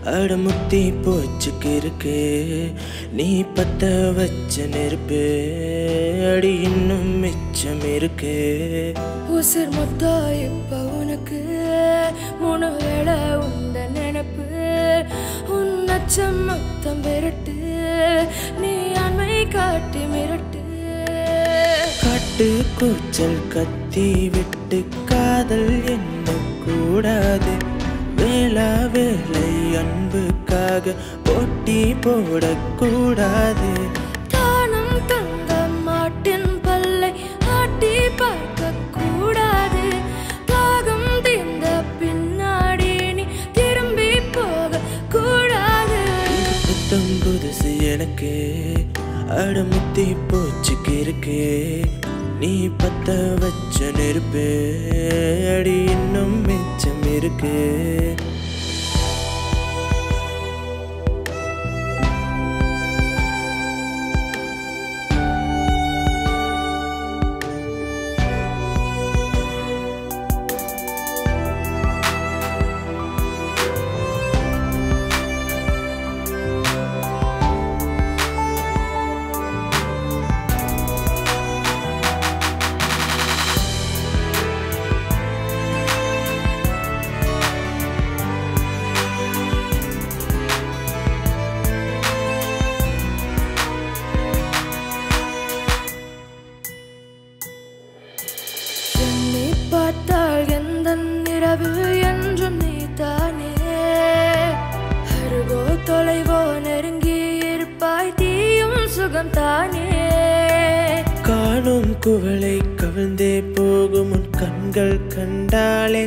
அடமுத்தி போச்சுக்கு இருக்கு நீ பத்த வச்ச நெருப்பு அடி இன்னும் மிச்சம் இருக்கு உசிர் மொத்தா இப்ப உனக்கு மூணு வேளை உந்த நினப்பு உன் அச்சம் மொத்தம் விரட்டு நீ அண்மை காட்டி மிரட்டு காட்டு கூச்சல் கத்தி விட்டு காதல் என்ன கூடாது வேளா வேலை அன்புக்காக போட்டி போடக்கூடாது தானம் தந்த மாட்டின் பல்லை ஆட்டி பார்க்க கூடாது தாகம் தீர்ந்த பின்னாடி நீ திரும்பி போக கூடாது இது புத்தம் புதுசு எனக்கு அடமுத்தி போச்சுக்கு இருக்கு நீ பத்த வச்ச நெருப்பு அடி இன்னும் மிச்சம் இருக்கு என்னை பார்த்தால் எந்த நிறவு என்றும் நீதானே அருகோ தொலைவோ நெருங்கி இருப்பாய் தீயும் சுகம் தானே காணும் குவளை கவிழ்ந்தே போகும் உன் கண்கள் கண்டாலே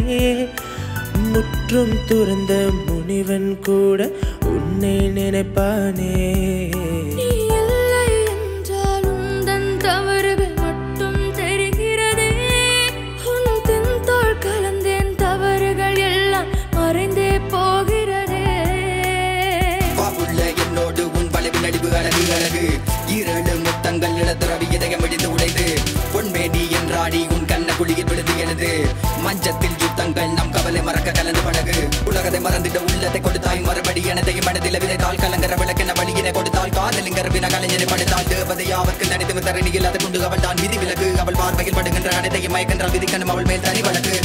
முற்றும் துறந்த முனிவன் கூட உன்னை நினைப்பானே நீ இல்லை என்றால் உந்தன் தவறுகள் மட்டும் தெரிகிறதே உன் தென்தோள் கலந்தேன் தவறுகள் எல்லாம் மறைந்தே போகிறதே பாப்புள்ள என்னோடு உன் வளைவு நடிவு அழகு அழகு ஈரேழு முத்தங்கள் நிலத்துறவி இதயம் இடிந்து உடைந்து பொன்மேனி என்றாடி உன் கண்ண குழியில் விழுந்து எனது மஞ்சத்தில் யுத்தங்கள் நம் கவலை மறக்க கலந்து பழகு உலகத்தை மறந்திட உள்ளத்தை கொடுத்தாய் மறுபடி எனதையும் மனதில் விதைத்தால் கலங்கர விளக்கென வழியினை கொடுத்தால் காதலிங்கர வின கலைஞரை படுத்தால் தேவதை அவருக்கு நடித்து தரணியில் அதை கொண்டு அவள் தான் விதி விலகு அவள் பார்வையில் படுகின்ற அனைத்தையும் மயக்கின்றால் விதிக்கணும் அவள் மேல் தனி வழக்கு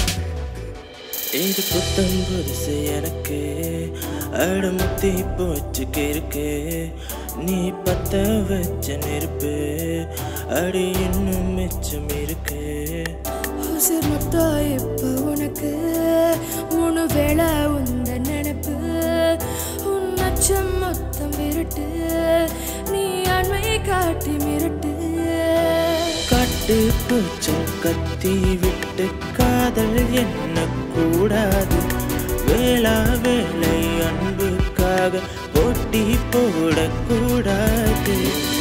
இது புத்தம் புதுசு எனக்கு அடமுத்தி போச்சுக்கு இருக்கு நீ பத்த வச்ச நெருப்பு அடி இன்னும் மிச்சம் இருக்கு உசிர் மொத்தா இப்ப உனக்கு மூணு வேளை உந்த நினைப்பு உன் அச்சம் மொத்தம் விரட்டு நீ அண்மை காட்டி மிரட்டு காட்டு பூச்சல் கத்தி விட்டு காதல் என்ன கூடாது வேளா வேலை அன்புக்காக போட்டி போடக்கூடாது